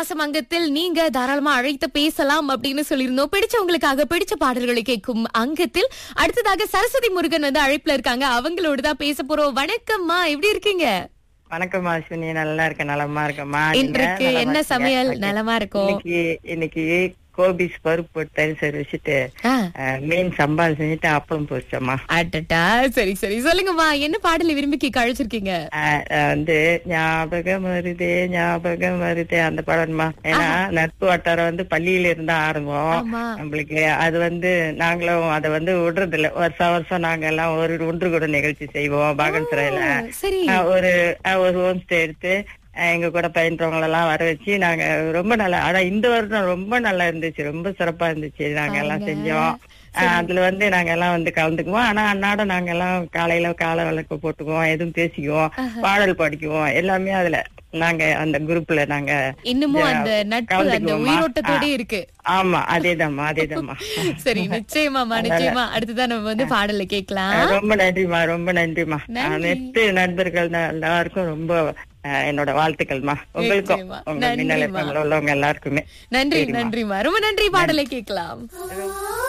பாசம் அங்கத்தில் நீங்க தாராளமா அழைத்து பேசலாம் அப்படின்னு சொல்லியிருந்தோம் பிடிச்சவங்களுக்காக பிடிச்ச பாடல்களை கேட்கும் அங்கத்தில் அடுத்ததாக சரஸ்வதி முருகன் வந்து அழைப்புல இருக்காங்க அவங்களோட தான் பேச போறோம் வணக்கம்மா எப்படி இருக்கீங்க வணக்கம் அஸ்வினி நல்லா இருக்கேன் நலமா இருக்கேம்மா இன்றைக்கு நீங்க என்ன நலமா சமையல் இருக்கீங்க? நலமா இருக்கும் இன்னைக்கு இன்னைக்கு கோபிஸ் பருப்பு தயிர் சரி வச்சுட்டு ஆ, அஹ், மீன் சம்பால் செஞ்சுட்டு அப்பளம் பொரிச்சோம்மா அடடா சரி சரி சொல்லுங்கம்மா என்ன பாடலை விரும்பி கேட்க அழைச்சிருக்கீங்க அஹ், அஹ், வந்து ஞாபகம் வருதே ஞாபகம் வருதே அந்த படம்மா ஏன்னா நட்பு வட்டாரம் வந்து பள்ளியில இருந்தா ஆரம்பம் ஆமா நம்மளுக்கு அது வந்து நாங்களும் அதை வந்து விடுறது இல்ல வருஷம் வருஷம் நாங்க எல்லாம் ஒரு ஒன்று கூட நிகழ்ச்சி செய்வோம் பாகன் சிறையில சரி ஆஹ் ஒரு ஆஹ் ஒரு ஹோம் ஸ்டே எடுத்து ஆஹ் எங்க கூட பயின்றவங்க எல்லாம் வர வச்சு நாங்க ரொம்ப நல்லா ஆனா இந்த வருடம் ரொம்ப நல்லா இருந்துச்சு ரொம்ப சிறப்பா இருந்துச்சு நாங்க எல்லாம் செஞ்சோம் ஆஹ் அதுல வந்து நாங்க எல்லாம் வந்து கலந்துக்குவோம் ஆனா அன்னாட நாங்க எல்லாம் காலையில காலை விளக்கு போட்டுக்குவோம் எதுவும் பேசிக்குவோம் பாடல் படிக்குவோம் எல்லாமே அதுல நாங்க அந்த குரூப்ல நாங்க இன்னமும் அந்த நட்பு அந்த கலந்துக்குவோமா? உயிரோட்டத்தோட இருக்கு ஆமா அதேதாம்மா அதேதாம்மா சரி நிச்சயமாமா நிச்சயமா அடுத்ததான் நம்ம வந்து பாடலை கேட்கலாம் ரொம்ப நன்றிமா ரொம்ப நன்றிமா நன்றி. அனைத்து நண்பர்கள் எல்லாருக்கும் ரொம்ப அஹ், என்னோட வாழ்த்துக்கள்மா உங்களுக்கும் நிச்சயமா. உங்க மின்னல் நன்றிம்மா. FM ல உள்ளவங்க எல்லாருக்குமே நன்றி சரிம்மா. நன்றிமா ரொம்ப நன்றி பாடலை கேட்கலாம்